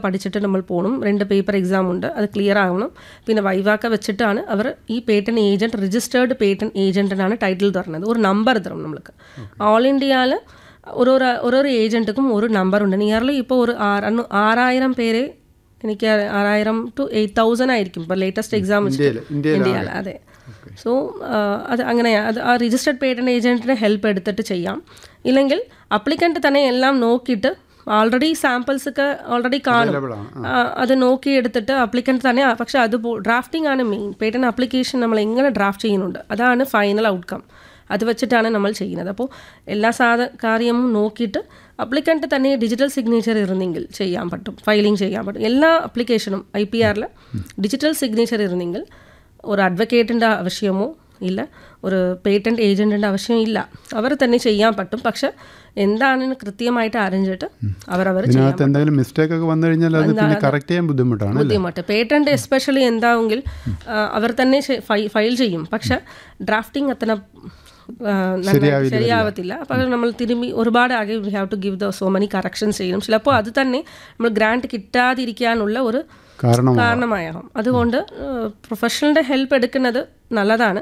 പഠിച്ചിട്ട് നമ്മൾ പോകണം രണ്ട് പേപ്പർ എക്സാം ഉണ്ട് അത് ക്ലിയർ ആവണം പിന്നെ വൈവാക്ക വെച്ചിട്ടാണ് അവർ ഈ പേറ്റന്റ് ഏജന്റ് രജിസ്റ്റേർഡ് പേറ്റന്റ് ഏജന്റിനാണ് ടൈറ്റിൽ തരുന്നത് ഒരു നമ്പർ തരും നമ്മൾക്ക് ഓൾ ഇന്ത്യയിൽ ഒരു ഒരു ഓരോരോ ഏജൻറ്റുക്കും ഒരു നമ്പർ ഉണ്ട് നിയർലി ഇപ്പോൾ ഒരു ആറ് ആറായിരം പേരെ എനിക്ക് ആറായിരം ടു എയ്റ്റ് തൗസൻഡ് ആയിരിക്കും ഇപ്പോൾ ലേറ്റസ്റ്റ് എക്സാം ഇന്ത്യയിൽ ഇന്ത്യയിൽ ഇന്ത്യയിൽ അതെ സോ അത് അങ്ങനെയാണ് അത് ആ രജിസ്റ്റർഡ് പേറ്റന്റ് ഏജൻറ്റിൻ്റെ ഹെൽപ്പ് എടുത്തിട്ട് ചെയ്യാം ഇല്ലെങ്കിൽ അപ്ലിക്കൻ്റ് തന്നെ എല്ലാം നോക്കിയിട്ട് ഓൾറെഡി സാമ്പിൾസ് ഒക്കെ ഓൾറെഡി കാണും അവൈലബിൾ ആണ് ആ, അത് നോക്കി എടുത്തിട്ട് അപ്ലിക്കൻ്റ് തന്നെ ആ, പക്ഷെ അത് ഡ്രാഫ്റ്റിംഗ് ആണ് മെയിൻ പേറ്റന്റ് ആപ്ലിക്കേഷൻ നമ്മൾ എങ്ങനെ ഡ്രാഫ്റ്റ് ചെയ്യുന്നുണ്ട് അതാണ് ഫൈനൽ ഔട്ട്കം അത് വെച്ചിട്ടാണ് നമ്മൾ ചെയ്യുന്നത് അപ്പോൾ എല്ലാ സാധ കാര്യവും നോക്കിയിട്ട് അപ്ലിക്കൻ്റ് തന്നെ ഡിജിറ്റൽ സിഗ്നേച്ചർ ഇരുന്നെങ്കിൽ ചെയ്യാൻ പറ്റും ഫയലിംഗ് ചെയ്യാൻ പറ്റും എല്ലാ അപ്ലിക്കേഷനും ഐ പി ആറിൽ ഡിജിറ്റൽ സിഗ്നേച്ചർ ഇരുന്നെങ്കിൽ ഒരു അഡ്വക്കേറ്റിൻ്റെ ആവശ്യമോ ഇല്ല ഒരു പേറ്റന്റ് ഏജൻറ്റിൻ്റെ ആവശ്യം ഇല്ല അവർ തന്നെ ചെയ്യാൻ പറ്റും പക്ഷെ എന്താണെന്ന് കൃത്യമായിട്ട് അറിഞ്ഞിട്ട് അവരവർ ചെയ്യാൻ ഇതിനകത്ത് എന്തെങ്കിലും മിസ്റ്റേക്ക് ഒക്കെ വന്നു കഴിഞ്ഞാൽ അത് പിന്നെ കറക്റ്റ് ചെയ്യാൻ ബുദ്ധിമുട്ടാണ് അല്ലേ ബുദ്ധിമുട്ട് പേറ്റന്റ് എസ്പെഷ്യലി എന്താവെങ്കിൽ ആ, അവർ തന്നെ ശ- ഫൈ- ഫയൽ ചെയ്യും പക്ഷെ ഡ്രാഫ്റ്റിംഗ് അത്ര ആ, നന്നായി ശരിയാവത്തില്ല അപ്പോൾ നമ്മൾ തിരുമ്പി ഒരുപാട് ആകെ we have to give the so many corrections ചെയ്യണം ചിലപ്പോൾ അത് തന്നെ നമ്മൾ ഗ്രാൻഡ് കിട്ടാതിരിക്കാനുള്ള ഒരു കാരണം കാരണമാകും അതുകൊണ്ട് പ്രൊഫഷണലിൻ്റെ ഹെൽപ്പ് എടുക്കുന്നത് നല്ലതാണ്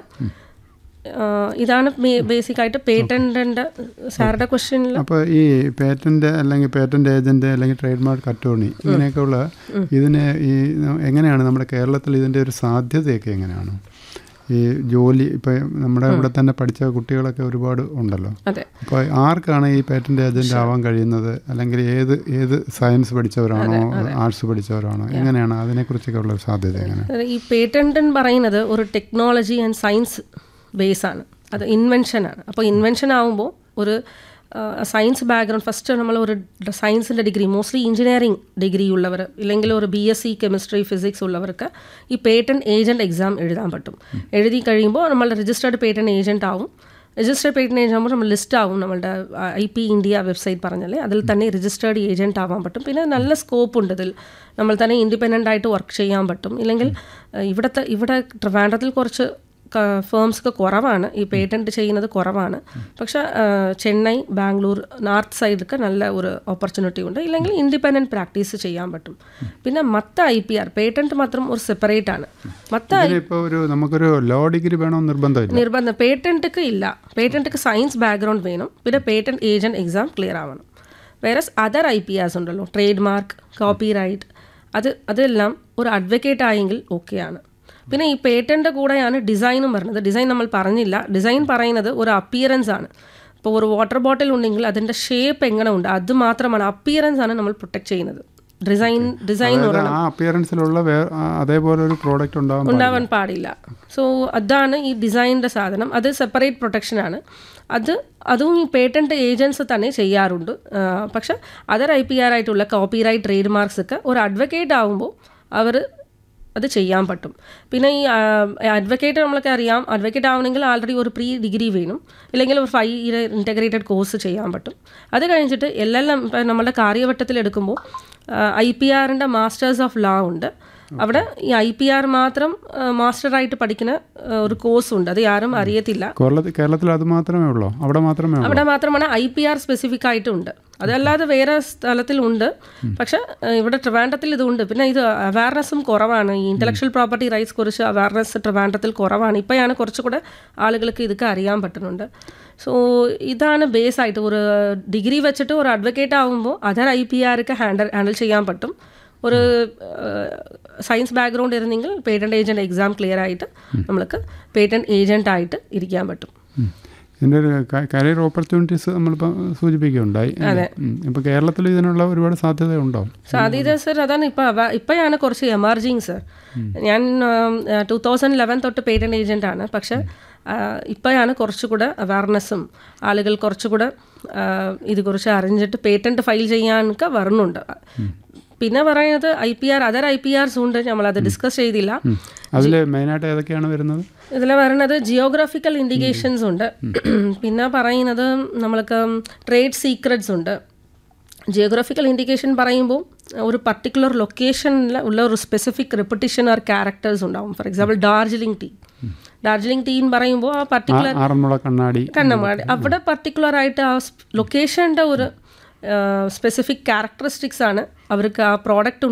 ആ, ഇതാണ് ബേസിക് ആയിട്ട് പേറ്റന്റിന്റെ സാറുടെ ക്വസ്റ്റ്യനിൽ അപ്പോൾ ഈ പേറ്റന്റ് അല്ലെങ്കിൽ പേറ്റന്റ് ഏജന്റ് അല്ലെങ്കിൽ ട്രേഡ് മാർക്ക് അറ്റോർണി ഇങ്ങനെയൊക്കെയുള്ള ഇതിന് ഈ എങ്ങനെയാണ് നമ്മുടെ കേരളത്തിൽ ഇതിൻ്റെ ഒരു സാധ്യതയൊക്കെ എങ്ങനെയാണ് ഈ ജോലി ഇപ്പോൾ നമ്മുടെ ഇവിടെ തന്നെ പഠിച്ച കുട്ടികളൊക്കെ ഒരുപാട് ഉണ്ടല്ലോ അതെ അപ്പോൾ ആർക്കാണ് ഈ പേറ്റന്റ് ഏജന്റ് ആവാൻ കഴിയുന്നത് അല്ലെങ്കിൽ ഏത് ഏത് സയൻസ് പഠിച്ചവരാണോ ആർട്സ് പഠിച്ചവരാണോ എങ്ങനെയാണ് അതിനെക്കുറിച്ചൊക്കെ ഉള്ള ഒരു സാധ്യത എങ്ങനെ ഈ പേറ്റന്റ് എന്ന് പറയുന്നത് ഒരു ടെക്നോളജി ആൻഡ് സയൻസ് ബേസ് ആണ് അത് ഇൻവെൻഷൻ ആണ് അപ്പോൾ ഇൻവെൻഷൻ ആകുമ്പോൾ ഒരു സയൻസ് ബാക്ക്ഗ്രൗണ്ട് ഫസ്റ്റ് നമ്മൾ ഒരു സയൻസിൻ്റെ ഡിഗ്രി മോസ്റ്റ്ലി എഞ്ചിനീയറിംഗ് ഡിഗ്രി ഉള്ളവർ ഇല്ലെങ്കിൽ ഒരു B S C chemistry physics ഉള്ളവർക്ക് ഈ പേറ്റന്റ് ഏജന്റ് എക്സാം എഴുതാൻ പറ്റും എഴുതി കഴിയുമ്പോൾ നമ്മൾ രജിസ്റ്റേർഡ് പേറ്റന്റ് ഏജന്റ് ആവും രജിസ്റ്റേർഡ് പേറ്റന്റ് ഏജന്റ് ആകുമ്പോൾ നമ്മൾ ലിസ്റ്റ് ആവും നമ്മളുടെ ഐ പി ഇന്ത്യ വെബ്സൈറ്റ് പറഞ്ഞല്ലേ അതിൽ തന്നെ രജിസ്റ്റേർഡ് ഏജന്റ് ആവാൻ പറ്റും പിന്നെ നല്ല സ്കോപ്പ് ഉണ്ട് ഇതിൽ നമ്മൾ തന്നെ ഇൻഡിപെൻഡൻ്റ് ആയിട്ട് വർക്ക് ചെയ്യാൻ പറ്റും ഇല്ലെങ്കിൽ ഏഹ്, ഇവിടുത്തെ ഇവിടെ ട്രിവാൻഡ്രത്തിൽ കുറച്ച് ഫേംസ് ഒക്കെ കുറവാണ് ഈ പേറ്റന്റ് ചെയ്യുന്നത് കുറവാണ് പക്ഷെ ഏഹ്, ചെന്നൈ ബാംഗ്ലൂർ നോർത്ത് സൈഡൊക്കെ നല്ല ഒരു ഓപ്പർച്യൂണിറ്റി ഉണ്ട് ഇല്ലെങ്കിൽ ഇൻഡിപെൻഡൻറ്റ് പ്രാക്ടീസ് ചെയ്യാൻ പറ്റും പിന്നെ മത്ത ഐ പി ആർ പേറ്റന്റ് മാത്രം ഒരു സെപ്പറേറ്റ് ആണ് മത്ത ഇതിനിപ്പോൾ ഒരു നമുക്കൊരു ലോ ഡിഗ്രി വേണമെന്ന് നിർബന്ധമില്ല നിർബന്ധം പേറ്റന്റ്ക്ക് ഇല്ല പേറ്റന്റ്ക്ക് സയൻസ് ബാക്ക്ഗ്രൗണ്ട് വേണം പിന്നെ പേറ്റന്റ് ഏജന്റ് എക്സാം ക്ലിയർ ആവണം വേറെ അതർ ഐ പി ആർസ് ഉണ്ടല്ലോ ട്രേഡ് മാർക്ക് കോപ്പി റൈറ്റ് അത് അതെല്ലാം ഒരു അഡ്വക്കേറ്റ് ആയെങ്കിൽ ഓക്കെയാണ് പിന്നെ ഈ പേറ്റൻ്റെ കൂടെയാണ് ഡിസൈനും വരുന്നത് ഡിസൈൻ നമ്മൾ പറഞ്ഞില്ല ഡിസൈൻ പറയുന്നത് ഒരു അപ്പിയറൻസ് ആണ് ഇപ്പോൾ ഒരു വാട്ടർ ബോട്ടിൽ ഉണ്ടെങ്കിൽ അതിൻ്റെ ഷേപ്പ് എങ്ങനെ ഉണ്ട് അത് മാത്രമാണ് അപ്പിയറൻസ് ആണ് നമ്മൾ പ്രൊട്ടക്ട് ചെയ്യുന്നത് ഡിസൈൻ ഡിസൈൻ അതായത് ആ അപ്പിയറൻസിലുള്ള വേ ആ അതേപോലെ ഒരു പ്രോഡക്റ്റ് ഉണ്ടാവാൻ പാടില്ല. ഉണ്ടാവാൻ പാടില്ല സോ അതാണ് ഈ ഡിസൈനിൻ്റെ സാധനം അത് സെപ്പറേറ്റ് പ്രൊട്ടക്ഷനാണ് അത് അതും ഈ പേറ്റന്റ് ഏജൻസ് തന്നെ ചെയ്യാറുണ്ട് ആ, പക്ഷെ അതർ ഐ പി ആർ ആയിട്ടുള്ള കോപ്പി റൈറ്റ് ട്രേഡ് മാർക്സ് ഒക്കെ ഒരു അഡ്വക്കേറ്റ് ആകുമ്പോൾ അവർ അത് ചെയ്യാൻ പറ്റും പിന്നെ ഈ അഡ്വക്കേറ്റ് നമ്മൾക്ക് അറിയാം അഡ്വക്കേറ്റ് ആവണമെങ്കിൽ ആൾറെഡി ഒരു പ്രീ ഡിഗ്രി വേണം ഇല്ലെങ്കിൽ ഒരു ഫൈവ് ഇയർ ഇൻറ്റഗ്രേറ്റഡ് കോഴ്സ് ചെയ്യാൻ പറ്റും അത് കഴിഞ്ഞിട്ട് എൽ എൽ എം ഇപ്പം നമ്മുടെ കാര്യവട്ടത്തിൽ എടുക്കുമ്പോൾ ഐ പി ആറിൻ്റെ മാസ്റ്റേഴ്സ് ഓഫ് ലോ ഉണ്ട് അവിടെ ഈ ഐ പി ആർ മാത്രം മാസ്റ്ററായിട്ട് പഠിക്കുന്ന ആ, ഒരു കോഴ്സ് ഉണ്ട് അത് ആരും അറിയത്തില്ല കേരളത്തിൽ കേരളത്തിൽ അത് മാത്രമേ ഉള്ളൂ അവിടെ മാത്രമേ ഉള്ളൂ അവിടെ മാത്രമാണ് ഐ പി ആർ സ്പെസിഫിക് ആയിട്ടുണ്ട് അതല്ലാതെ വേറെ സ്ഥലത്തിലുണ്ട് പക്ഷെ ആ, ഇവിടെ ട്രിവാൻഡ്രത്തിൽ ഇതുണ്ട് പിന്നെ ഇത് അവയർനെസ്സും കുറവാണ് ഈ ഇന്റലക്ച്വൽ പ്രോപ്പർട്ടി റൈറ്റ്സ് കുറിച്ച് അവയർനെസ് ട്രിവാൻഡ്രത്തിൽ കുറവാണ് ഇപ്പോഴാണ് കുറച്ചുകൂടെ ആളുകൾക്ക് ഇതൊക്കെ അറിയാൻ പറ്റുന്നുണ്ട് സോ ഇതാണ് ബേസ് ആയിട്ട് ഒരു ഡിഗ്രി വെച്ചിട്ട് ഒരു അഡ്വക്കേറ്റ് ആകുമ്പോൾ അതർ ഐ പി ആർക്ക് ഹാൻഡിൽ ഹാൻഡിൽ ചെയ്യാൻ പറ്റും ഒരു സയൻസ് ബാക്ക്ഗ്രൗണ്ട് ഇരുന്നെങ്കിൽ പേറ്റന്റ് ഏജന്റ് എക്സാം ക്ലിയർ ആയിട്ട് നമ്മൾക്ക് പേറ്റന്റ് ഏജന്റ് ആയിട്ട് ഇരിക്കാൻ പറ്റും ഉം. ഇതിൻ്റെ ഒരു കരിയർ ഓപ്പർച്യൂണിറ്റീസ് നമ്മളിപ്പോൾ സൂചിപ്പിക്കുകയുണ്ടായി ഇപ്പോൾ കേരളത്തിൽ ഇതിനുള്ള ഒരുപാട് സാധ്യതയുണ്ടോ സാധ്യത സർ അതാണ് ഇപ്പൊ അവ- ഇപ്പോഴാണ് കുറച്ച് എമർജിങ് സർ ഞാൻ ടൂ തൗസൻഡ് ലെവൻ തൊട്ട് പേറ്റന്റ് ഏജന്റ് ആണ് പക്ഷെ ആ, ഇപ്പോഴാണ് കുറച്ചുകൂടെ അവയർനെസ്സും ആളുകൾ കുറച്ചുകൂടെ ആ, ഇതുകുറിച്ച് അറിഞ്ഞിട്ട് പേറ്റന്റ് ഫയൽ ചെയ്യാനൊക്കെ വരുന്നുണ്ട് പിന്നെ പറയുന്നത് I P R other I P Rs ഉണ്ട് നമ്മളത് ഡിസ്കസ് ചെയ്തില്ല അതിൽ മെയിനായിട്ട് ഏതൊക്കെയാണ് വരുന്നത് ഇതിൽ പറയുന്നത് ജിയോഗ്രാഫിക്കൽ ഇൻഡിക്കേഷൻസ് ഉണ്ട് പിന്നെ പറയുന്നത് നമ്മൾക്ക് ട്രേഡ് സീക്രട്സ് ഉണ്ട് ജിയോഗ്രാഫിക്കൽ ഇൻഡിക്കേഷൻ പറയുമ്പോൾ ഒരു പർട്ടിക്കുലർ ലൊക്കേഷനിൽ ഉള്ള ഒരു സ്പെസിഫിക് റെപ്പറ്റീഷൻ ആർ ക്യാരക്ടേഴ്സ് ഉണ്ടാവും for example Darjeeling tea Darjeeling tea എന്ന് പറയുമ്പോൾ ആ പർട്ടിക്കുലർ ആറന്മുള കണ്ണാടി കണ്ണമാടി അവിടെ പർട്ടിക്കുലർ ആയിട്ട് ആ ലൊക്കേഷൻ്റെ ഒരു സ്പെസിഫിക് ക്യാരക്ടറിസ്റ്റിക്സ് ആണ് അവർക്ക് ആ പ്രോഡക്റ്റ്